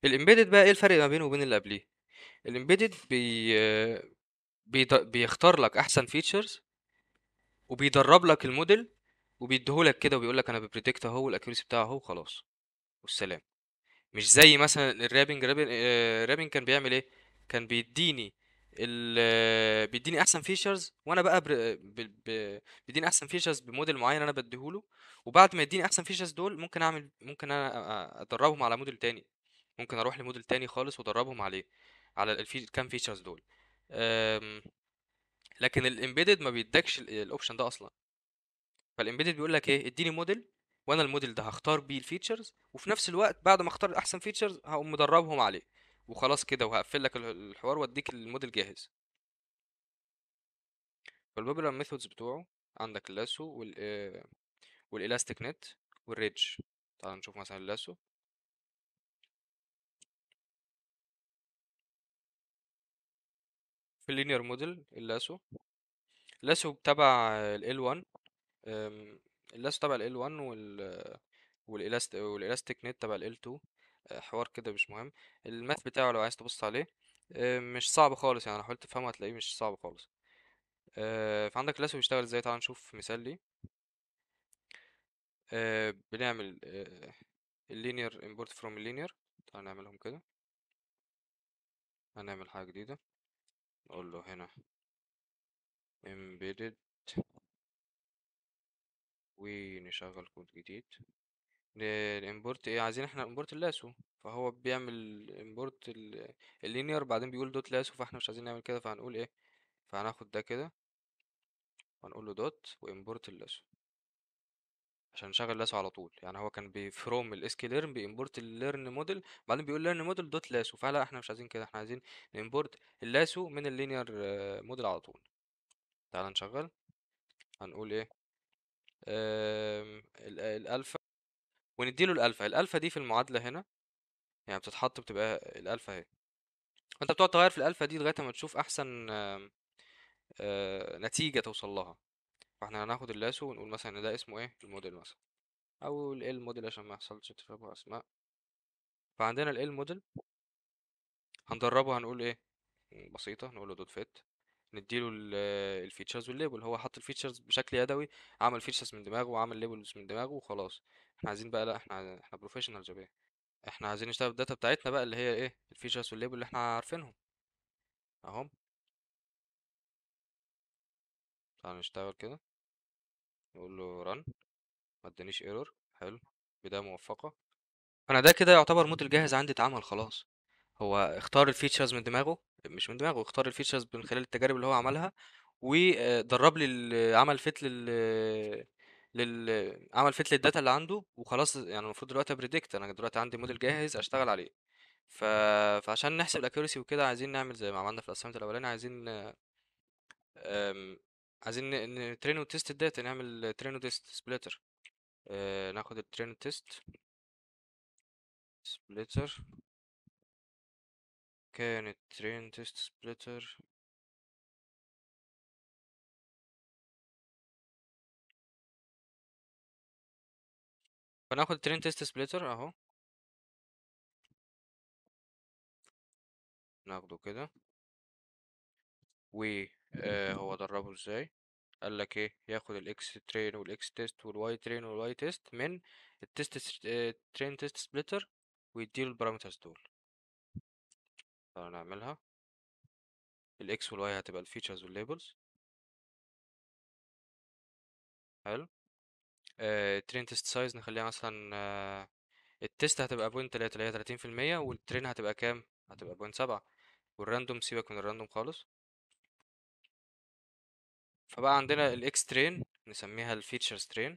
الامبيدد بقى ايه الفرق ما بينه وبين اللي قبليه الامبيدد بي بيض- بيختار لك احسن فيتشرز وبيدرب لك الموديل وبيديهولك كده وبيقول لك انا ببريدكت اهو والاكيورسي بتاعه اهو خلاص والسلام مش زي مثلا الرابنج الرابنج آه، الرابنج كان بيعمل ايه كان بيديني ال آه، بيديني احسن فيشرز وانا بقى بر... ب... ب... بيديني احسن فيشرز بموديل معين انا بديهوله وبعد ما يديني احسن فيشرز دول ممكن اعمل ممكن انا أ- أ- ادربهم على موديل تاني ممكن اروح لموديل تاني خالص وادربهم عليه على الفي... كام فيشرز دول أم... لكن الامبيدد ما بيدكش الاوبشن ده اصلا فالامبيدد بيقول لك ايه اديني موديل وانا الموديل ده هختار بيه الفيتشرز وفي نفس الوقت بعد ما اختار احسن فيتشرز هقوم مدربهم عليه وخلاص كده وهقفل لك ال- الحوار واديك الموديل جاهز فالبوبولار ميثودز بتوعه عندك اللاسو وال آه، والالاستيك نت والريدج تعال نشوف مثلا اللاسو في اللينير موديل اللاسو اللاسو تبع ال L1 أم، اللاسو تبع ال L1 وال والالاست والالاستيك نت تبع ال L2 آه، حوار كده مش مهم الماث بتاعه لو عايز تبص عليه آه، مش صعب خالص يعني لو حاولت تفهمه هتلاقيه مش صعب خالص آه، فعندك لاسو بيشتغل ازاي تعال نشوف مثال ليه آه، بنعمل اللينير import from اللينير تعال نعملهم كده هنعمل حاجة جديدة نقول له هنا embedded ونشغل كود جديد الامبورت ايه عايزين احنا امبورت اللاسو فهو بيعمل امبورت اللينير بعدين بيقول دوت لاسو فاحنا مش عايزين نعمل كده فهنقول ايه فهناخد ده كده وهنقول له دوت وامبورت اللاسو عشان نشغل لاسو على طول يعني هو كان بيفروم الاس كي ليرن بيمبورت الليرن موديل بعدين بيقول ليرن موديل دوت لاسو فلا احنا مش عايزين كده احنا عايزين نمبورت اللاسو من اللينير موديل على طول تعال نشغل هنقول ايه آم، ال- الالفا ونديله الالفا الالفا دي في المعادله هنا يعني بتتحط بتبقى الالفا اهي فانت بتقعد تغير في الالفا دي لغايه ما تشوف احسن آم، آه، نتيجه توصل لها فاحنا هناخد اللاسو ونقول مثلا ان ده اسمه ايه الموديل مثلا او ال موديل عشان ما يحصلش تشابه اسماء فعندنا ال موديل هندربه هنقول ايه بسيطه نقول له دوت فيت نديله الفيتشرز والليبل هو حط الفيتشرز بشكل يدوي عمل فيتشرز من دماغه وعمل ليبلز من دماغه وخلاص احنا عايزين بقى لا احنا عايزين احنا بروفيشنالز يا بيه احنا عايزين نشتغل بالداتا بتاعتنا بقى اللي هي ايه الفيتشرز والليبل اللي احنا عارفينهم اهم تعال نشتغل كده نقول له رن ما ادانيش ايرور حلو بداية موفقة انا ده كده يعتبر موديل جاهز عندي اتعمل خلاص هو اختار الفيتشرز من دماغه مش من دماغه اختار الفيتشرز من خلال التجارب اللي هو عملها ودرب لي ال- عمل فيت لل لل عمل فيت للداتا اللي عنده وخلاص يعني المفروض دلوقتي ابريدكت انا دلوقتي عندي موديل جاهز اشتغل عليه ف... فعشان نحسب الاكيورسي وكده عايزين نعمل زي ما عملنا في الاسايمنت الاولاني عايزين أم... عايزين نترين وتيست الداتا نعمل ترين وتيست سبليتر ناخد الترين وتيست سبليتر كانت ترين تيست سبليتر فناخد الترين تيست سبليتر اهو ناخده كده و آه هو دربه ازاي قال لك ايه ياخد الاكس ترين والاكس تيست والواي ترين والواي تيست من التيست ترين تيست سبليتر ويديله البارامترز دول تعالى نعملها الاكس والواي هتبقى الفيتشرز والليبلز حلو الترين تيست سايز نخليها مثلا آه التيست هتبقى بوينت تلاتة اللي هي تلاتين في المية والترين هتبقى كام هتبقى بوينت سبعة والراندوم سيبك من الراندوم خالص فبقى عندنا الاكس ترين نسميها الفيتشرز ترين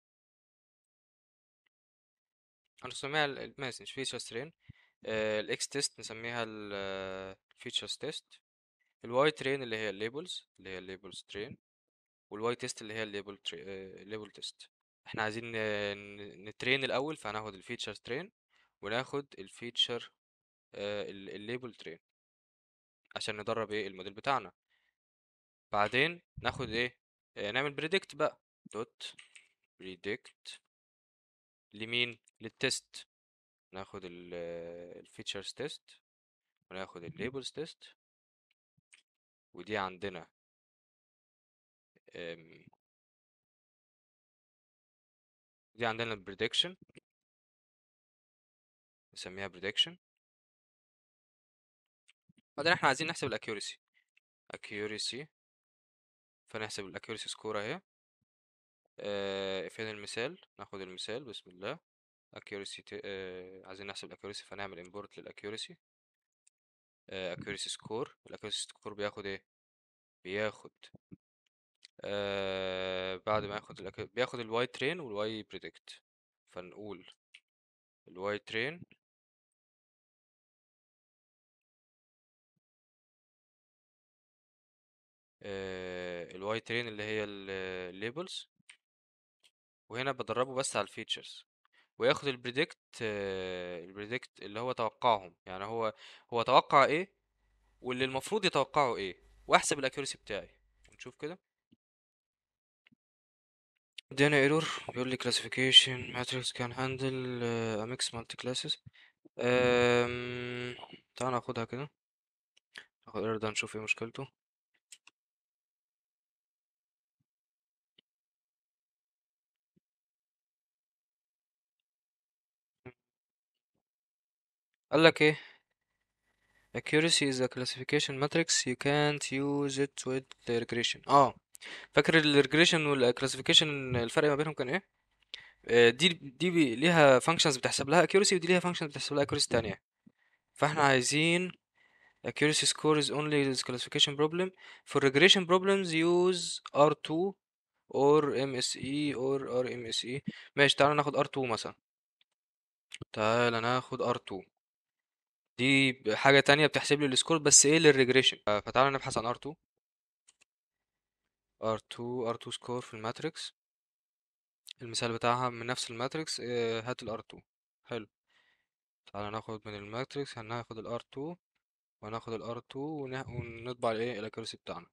هنسميها ال- ماشي مش فيتشرز ترين الاكس تيست نسميها الفيتشرز تيست الواي ترين اللي هي الليبلز اللي هي الليبلز ترين والواي تيست اللي هي الليبل الليبل تيست احنا عايزين ن- نترين الاول فهناخد الفيتشرز ترين وناخد الفيتشر الليبل ترين عشان ندرب ايه الموديل بتاعنا بعدين ناخد ايه آه، نعمل بريدكت بقى دوت بريدكت لمين للتست ناخد الفيتشرز تيست وناخد الليبلز تيست ودي عندنا أم، دي عندنا البريدكشن نسميها بريدكشن بعدين احنا عايزين نحسب الاكيوريسي accuracy فنحسب الاكيوريسي سكور اهي آه فين المثال ناخد المثال بسم الله accuracy ت... آه عايزين نحسب الاكيوريسي فنعمل import للاكيوريسي آه accuracy score الاكيوريسي سكور بياخد ايه بياخد آه بعد ما ياخد الأك... بياخد الواي ترين والواي بريدكت فنقول الواي ترين آه الواي ترين اللي هي الليبلز وهنا بدربه بس على الفيتشرز وياخد البريدكت البريدكت اللي هو توقعهم يعني هو هو توقع ايه واللي المفروض يتوقعه ايه واحسب الاكيوريسي بتاعي نشوف كده ادينا ايرور بيقول لي classification matrix can handle uh, a mix multi classes أم... تعال ناخدها كده ناخد الايرور ده نشوف ايه مشكلته قال لك ايه accuracy is a classification matrix you can't use it with the regression اه فاكر الريجريشن والكلاسيفيكيشن الفرق ما بينهم كان ايه آه، دي دي بي- ليها functions بتحسب لها accuracy ودي ليها functions بتحسب لها accuracy تانية فاحنا عايزين accuracy score is only this classification problem for regression problems use R2 or MSE or RMSE ماشي تعالى ناخد R2 مثلا تعالى ناخد R2 دي حاجة تانية بتحسب لي السكور بس ايه للريجريشن فتعالى نبحث عن R2 R2 R2 سكور في الماتريكس المثال بتاعها من نفس الماتريكس آه، هات ال R2 حلو تعالى ناخد من الماتريكس هناخد ال R2 وهناخد ال R2 ونه- ونطبع الايه الاكيرسي بتاعنا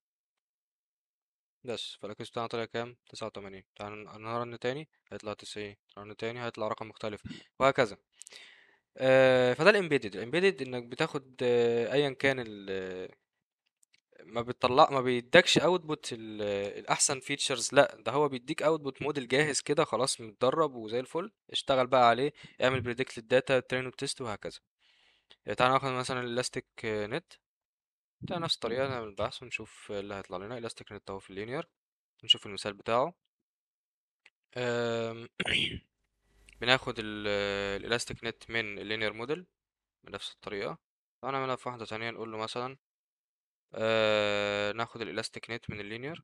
بس فالاكيرسي بتاعنا طلع كام تسعة وتمانين تعالى ن- نرن تاني هيطلع تسعين نرن تاني هيطلع رقم مختلف وهكذا آه فده الامبيدد الامبيدد انك بتاخد آه ايا كان ال ما بتطلع ما بيدكش اوتبوت الاحسن فيتشرز لا ده هو بيديك اوتبوت موديل جاهز كده خلاص متدرب وزي الفل اشتغل بقى عليه اعمل بريدكت للداتا ترين وتست وهكذا تعالى ناخد مثلا الاستيك نت ده نفس الطريقة نعمل البحث ونشوف اللي هيطلع لنا الاستيك نت اهو في اللينير نشوف المثال بتاعه أم، بناخد الالاستيك نت من اللينير موديل بنفس الطريقة هنعملها في واحدة تانية نقول له مثلا أه ناخد الالاستيك نت من اللينير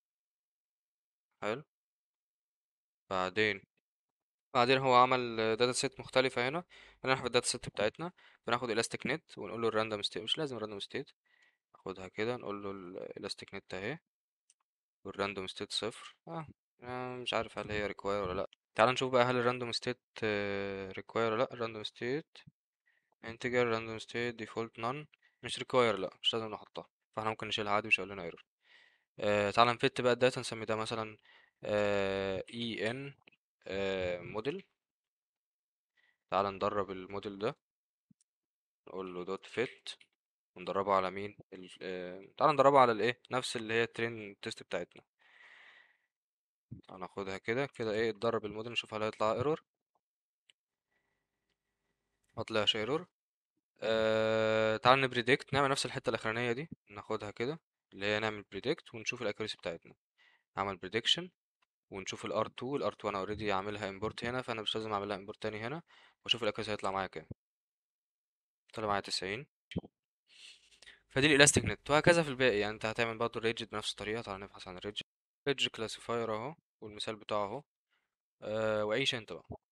حلو بعدين بعدين هو عمل داتا سيت مختلفة هنا هناخد الداتا سيت بتاعتنا بناخد الاستيك نت ونقول له الراندوم ستيت مش لازم الراندوم ستيت ناخدها كده نقول له الالاستيك نت اهي والراندوم ستيت صفر اه آه، مش عارف هل هي ريكواير ولا لا تعال نشوف بقى هل الراندوم ستيت ريكواير ولا لا الراندوم ستيت انتجر راندوم ستيت ديفولت نون مش ريكواير لا مش لازم نحطها فاحنا ممكن نشيلها عادي مش هيقول لنا ايرور آه تعال نفت بقى الداتا نسمي ده مثلا اي ان موديل تعال ندرب الموديل ده نقول له دوت فيت وندربه على مين ال... آه، تعال ندربه على الايه نفس اللي هي الترين تيست بتاعتنا هناخدها كده كده ايه اتدرب الموديل نشوف هل هيطلع ايرور مطلعش ايرور آه... تعال نبريدكت نعمل نفس الحتة الأخرانية دي ناخدها كده اللي هي نعمل بريدكت ونشوف الاكيرسي بتاعتنا نعمل بريدكشن ونشوف ال R2 ال R2 انا اوريدي عاملها امبورت هنا فانا مش لازم اعملها امبورت تاني هنا واشوف الاكيرسي هيطلع معايا كام طلع معايا 90 فدي الالاستيك نت وهكذا في الباقي يعني انت هتعمل برضه الريجد بنفس الطريقة تعال نبحث عن الريجد ريدج كلاسيفاير اهو والمثال بتاعه اهو أه وعيش انت بقى